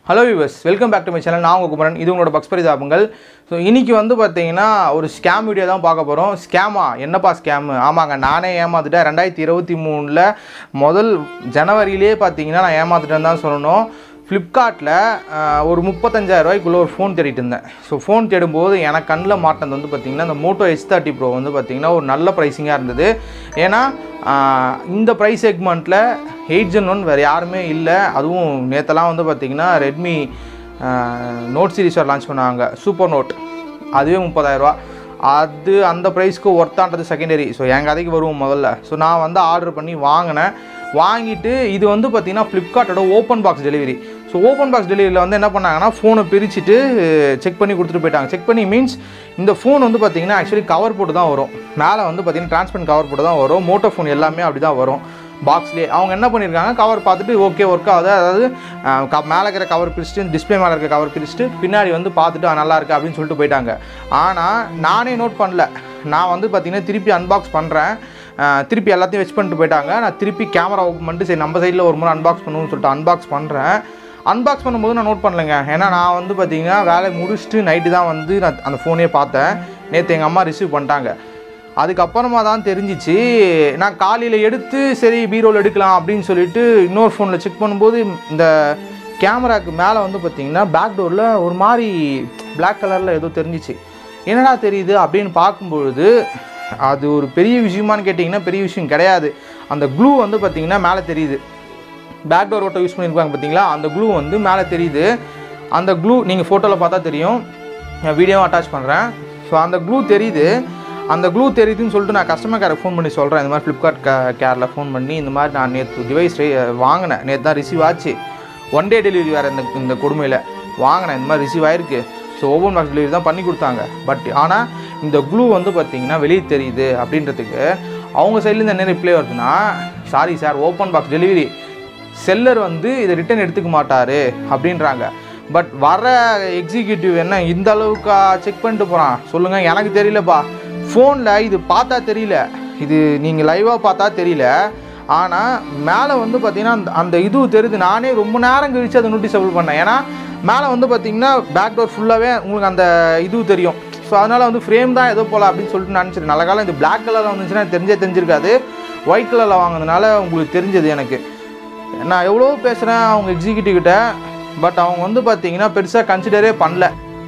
hello viewers welcome back to my channel நான் உங்கள் குமரன் இது உங்களோட பக்ஸ் பரிதாபங்கள் ஸோ இன்றைக்கி வந்து பார்த்தீங்கன்னா ஒரு ஸ்கேம் வீடியோ தான் பார்க்க போகிறோம் ஸ்கேமா என்னப்பா ஸ்கேமு ஆமாங்க நானே ஏமாத்துட்டேன் ரெண்டாயிரத்தி இருபத்தி மூணில் முதல் ஜனவரியிலே பார்த்தீங்கன்னா நான் ஏமாத்துட்டேன்னு தான் சொல்லணும் ஃப்ளிப்கார்ட்டில் ஒரு முப்பத்தஞ்சாயிரம் ரூபாய்க்குள்ள ஒரு ஃபோன் தேடிட்டு இருந்தேன் ஸோ ஃபோன் தேடும்போது எனக்கு கண்ணில் மாட்டினது வந்து பார்த்திங்கன்னா இந்த மோட்டோ எஸ் தேர்ட்டி ப்ரோ வந்து பார்த்திங்கன்னா ஒரு நல்ல ப்ரைஸிங்காக இருந்தது ஏன்னா ஆஹ், இந்த ப்ரைஸ் செக்மெண்ட்டில் எயிட் ஜென் ஒன் வேறு யாருமே இல்லை அதுவும் நேற்றெல்லாம் வந்து பார்த்திங்கன்னா ரெட்மி நோட் சீரிஸ் லான்ச் பண்ணாங்க சூப்பர் நோட் அதுவே முப்பதாயிரரூவா அது அந்த ப்ரைஸ்க்கு ஒர்த்தான்றது செகண்டரி ஸோ என் கதைக்கு வருவோம் முதல்ல ஸோ நான் வந்து ஆர்டர் பண்ணி வாங்கினேன் வாங்கிட்டு இது வந்து பார்த்திங்கன்னா ஃப்ளிப்கார்ட்டோட open box delivery so open box டெலிவரியில் வந்து என்ன பண்ணாங்கன்னா ஃபோனை பிரிச்சுட்டு செக் பண்ணி கொடுத்துட்டு போயிட்டாங்க செக் பண்ணி மீன்ஸ் இந்த ஃபோன் வந்து பார்த்திங்கன்னா ஆக்சுவலி கவர் போட்டு தான் வரும் மேலே வந்து பார்த்திங்கன்னா டிரான்ஸ்பரண்ட் கவர் போட்டு தான் வரும் மோட்டோ ஃபோன் எல்லாமே அப்படி தான் வரும் பாக்ஸ்லேயே அவங்க என்ன பண்ணியிருக்காங்க கவர் பார்த்துட்டு ஓகே ஒர்க் ஆகுது அதாவது அஹ், க- மேலே இருக்கிற கவர் பிரிச்சுட்டு டிஸ்பிளே மேலே இருக்கிற கவர் பிரிச்சுட்டு பின்னாடி வந்து பார்த்துட்டு "ஆ, நல்லா இருக்கு அப்படின்னு சொல்லிட்டு போயிட்டாங்க ஆனால் நானே நோட் பண்ணல நான் வந்து பார்த்தீங்கன்னா திருப்பி அன்பாக்ஸ் பண்ணுறேன் திருப்பி எல்லாத்தையும் வெச் பண்ணிட்டு போயிட்டாங்க நான் திருப்பி கேமரா ஓப்பன் பண்ணிட்டு சரி நம்ம சைடில் ஒரு முறை அன்பாக்ஸ் பண்ணுவோம்னு சொல்லிட்டு அன்பாக்ஸ் பண்ணுறேன் அன்பாக்ஸ் பண்ணும்போது நான் நோட் பண்ணலைங்க ஏன்னா நான் வந்து பார்த்தீங்கன்னா வேலையை முடிச்சுட்டு நைட்டு தான் வந்து நான் அந்த ஃபோனே பார்த்தேன் நேற்று எங்கள் அம்மா ரிசீவ் பண்ணிட்டாங்க அதுக்கப்புறமா தான் தெரிஞ்சிச்சு நான் காலையில் எடுத்து சரி பீரோவில் எடுக்கலாம் அப்படின்னு சொல்லிட்டு இன்னொரு ஃபோனில் செக் பண்ணும்போது இந்த கேமராக்கு மேலே வந்து பார்த்தீங்கன்னா பேக் டோரில் ஒரு மாதிரி Black கலரில் ஏதோ தெரிஞ்சிச்சு என்னடா தெரியுது அப்படின்னு பார்க்கும்பொழுது அது ஒரு பெரிய விஷயமான்னு கேட்டிங்கன்னா பெரிய விஷயம் கிடையாது அந்த க்ளூ வந்து பார்த்தீங்கன்னா மேலே தெரியுது பேக் டோர் ஓட்டோ யூஸ் பண்ணியிருப்பாங்க பார்த்தீங்களா அந்த க்ளூ வந்து மேலே தெரியுது அந்த க்ளூ நீங்கள் ஃபோட்டோவில் பார்த்தா தெரியும் நான் வீடியோவும் அட்டாச் பண்ணுறேன் ஸோ அந்த க்ளூ தெரியுது அந்த க்ளூ தெரியுதுன்னு சொல்லிட்டு நான் கஸ்டமர் கேருக்கு ஃபோன் பண்ணி சொல்கிறேன் இந்த மாதிரி ஃப்ளிப்கார்ட் கே கேரில் ஃபோன் பண்ணி இந்த மாதிரி நான் நேற்று டிவைஸ் வாங்கினேன் நேற்று தான் ரிசீவ் ஆச்சு ஒன் டே டெலிவரி வேறு இந்த இந்த கொடுமையில் வாங்கினேன் இந்த மாதிரி ரிசீவ் ஆயிருக்கு ஸோ ஓப்பன் பாக்ஸ் டெலிவரி தான் பண்ணி கொடுத்தாங்க பட் ஆனால் இந்த க்ளூ வந்து பார்த்தீங்கன்னா வெளியே தெரியுது அப்படின்றதுக்கு அவங்க சைட்லேருந்து என்ன ரிப்ளை வருதுன்னா sorry sir open box delivery seller வந்து இதை ரிட்டர்ன் எடுத்துக்க மாட்டார் அப்படின்றாங்க பட் வர எக்ஸிக்யூட்டிவ் என்ன இந்த அளவுக்கா செக் பண்ணிட்டு போகிறான் சொல்லுங்கள் எனக்கு தெரியலப்பா ஃபோனில் இது பார்த்தா தெரியல இது நீங்கள் லைவாக பார்த்தா தெரியல ஆனால் மேலே வந்து பார்த்தீங்கன்னா அந்த அந்த இது தெரியுது நானே ரொம்ப நேரம் கழிச்சு அதை நோட்டீஸபிள் பண்ணேன் ஏன்னா மேலே வந்து பார்த்தீங்கன்னா பேக் டோர் ஃபுல்லாகவே உங்களுக்கு அந்த இது தெரியும் ஸோ அதனால் வந்து ஃப்ரேம் தான் ஏதோ போல அப்படின்னு சொல்லிட்டு நினச்சிட்டு நல்ல காலம் இது பிளாக் கலரில் வந்துச்சுன்னா தெரிஞ்சே தெரிஞ்சிருக்காது ஒயிட் கலரில் வாங்கினதுனால உங்களுக்கு தெரிஞ்சது எனக்கு நான் எவ்வளோ பேசுகிறேன் அவங்க எக்ஸிக்யூட்டிவ் கிட்ட பட் அவங்க வந்து பார்த்தீங்கன்னா பெருசாக கன்சிடரே பண்ணல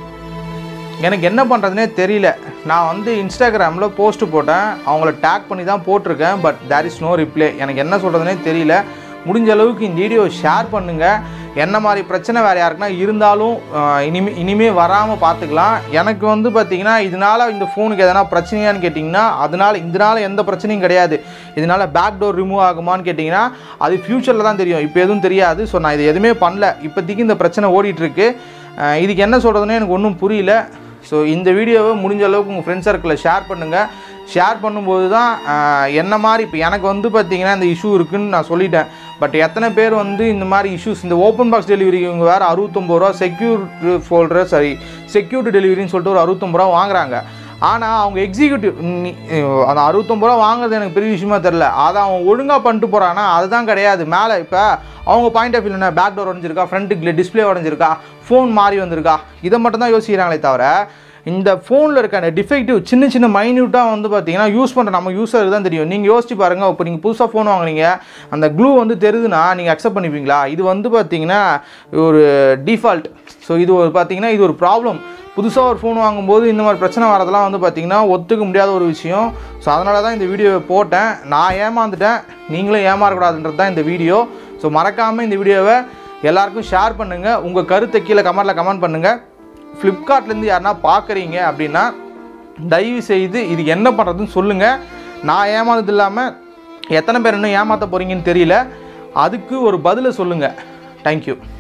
எனக்கு என்ன பண்ணுறதுனே தெரியல நான் வந்து இன்ஸ்டாகிராமில் போஸ்ட் போட்டேன் அவங்கள டேக் பண்ணி தான் போட்டிருக்கேன் but there is no reply எனக்கு என்ன சொல்கிறதுனே தெரியல முடிஞ்ச அளவுக்கு இந்த வீடியோ ஷேர் பண்ணுங்கள் என்ன மாதிரி பிரச்சனை வேறு யாருக்குன்னா இருந்தாலும் ஆஹ், இனிமே இனிமே வராமல் பார்த்துக்கலாம் எனக்கு வந்து பார்த்தீங்கன்னா இதனால் இந்த ஃபோனுக்கு எதனா பிரச்சனையான்னு கேட்டிங்கன்னா அதனால் இதனால் எந்த பிரச்சனையும் கிடையாது இதனால் பேக் டோர் ரிமூவ் ஆகுமான்னு கேட்டிங்கன்னா அது ஃப்யூச்சரில் தான் தெரியும் இப்போ எதுவும் தெரியாது ஸோ நான் இது எதுவுமே பண்ணல இப்போதைக்கு இந்த பிரச்சனை ஓடிட்டுருக்கு இதுக்கு என்ன சொல்கிறதுனே எனக்கு ஒன்றும் புரியல ஸோ இந்த வீடியோவை முடிஞ்ச அளவுக்கு உங்கள் ஃப்ரெண்ட் சர்க்கிளில் ஷேர் பண்ணுங்கள் ஷேர் பண்ணும்போது தான் ஆஹ், என்ன மாதிரி இப்போ எனக்கு வந்து பார்த்தீங்கன்னா இந்த இஷ்யூ இருக்குன்னு நான் சொல்லிட்டேன் பட் எத்தனை பேர் வந்து இந்த மாதிரி இஷ்யூஸ் இந்த ஓப்பன் பாக்ஸ் டெலிவரி இவங்க வேறு அறுபத்தொம்பது ரூபா செக்யூர் ஃபோல்டர் சாரி செக்யூரிட்டி டெலிவரின்னு சொல்லிட்டு ஒரு அறுபத்தொம்பது ரூபா வாங்குறாங்க ஆனால் அவங்க எக்ஸிக்யூட்டிவ் அந்த அறுபத்தொம்பது ரூபா வாங்குறது எனக்கு பெரிய விஷயமா தெரில அதை அவன் ஒழுங்காக பண்ணிட்டு போகிறானா அதுதான் கிடையாது மேலே இப்போ அவங்க பாயிண்ட் ஆஃப் வியூ என்ன பேக் டோர் உடஞ்சிருக்கா ஃப்ரண்ட்டு டிஸ்பிளே உடஞ்சிருக்கா ஃபோன் மாறி வந்திருக்கா இதை மட்டும் தான் யோசிக்கிறாங்களே தவிர இந்த ஃபோனில் இருக்க அந்த டிஃபெக்டிவ் சின்ன சின்ன மைன்யூட்டாக வந்து பார்த்தீங்கன்னா யூஸ் பண்ணுற நம்ம யூஸருக்கு தான் தெரியும் நீங்கள் யோசிச்சு பாருங்கள் இப்போ நீங்கள் புதுசாக ஃபோன் வாங்குறீங்க அந்த க்ளூ வந்து தெரியுதுன்னா நீங்கள் அக்செப்ட் பண்ணிப்பீங்களா இது வந்து பார்த்தீங்கன்னா ஒரு டிஃபால்ட் ஸோ இது ஒரு பார்த்தீங்கன்னா இது ஒரு ப்ராப்ளம் புதுசாக ஒரு ஃபோன் வாங்கும்போது இந்த மாதிரி பிரச்சனை வரதெல்லாம் வந்து பார்த்தீங்கன்னா ஒத்துக்க முடியாத ஒரு விஷயம் ஸோ அதனால தான் இந்த வீடியோவை போட்டேன் நான் ஏமாந்துட்டேன் நீங்களும் ஏமாறக்கூடாதுன்றது தான் இந்த வீடியோ ஸோ மறக்காமல் இந்த வீடியோவை எல்லாருக்கும் ஷேர் பண்ணுங்கள் உங்கள் கருத்தை கீழே கமெண்ட்டில் கமெண்ட் பண்ணுங்கள் ஃப்ளிப்கார்ட்லேருந்து யாருன்னா பார்க்குறீங்க அப்படின்னா தயவு செய்து இது என்ன பண்ணுறதுன்னு சொல்லுங்கள் நான் ஏமாந்தது இல்லாமல் எத்தனை பேர் இன்னும் ஏமாற்ற போகிறீங்கன்னு தெரியல அதுக்கு ஒரு பதிலை சொல்லுங்கள் தேங்க்யூ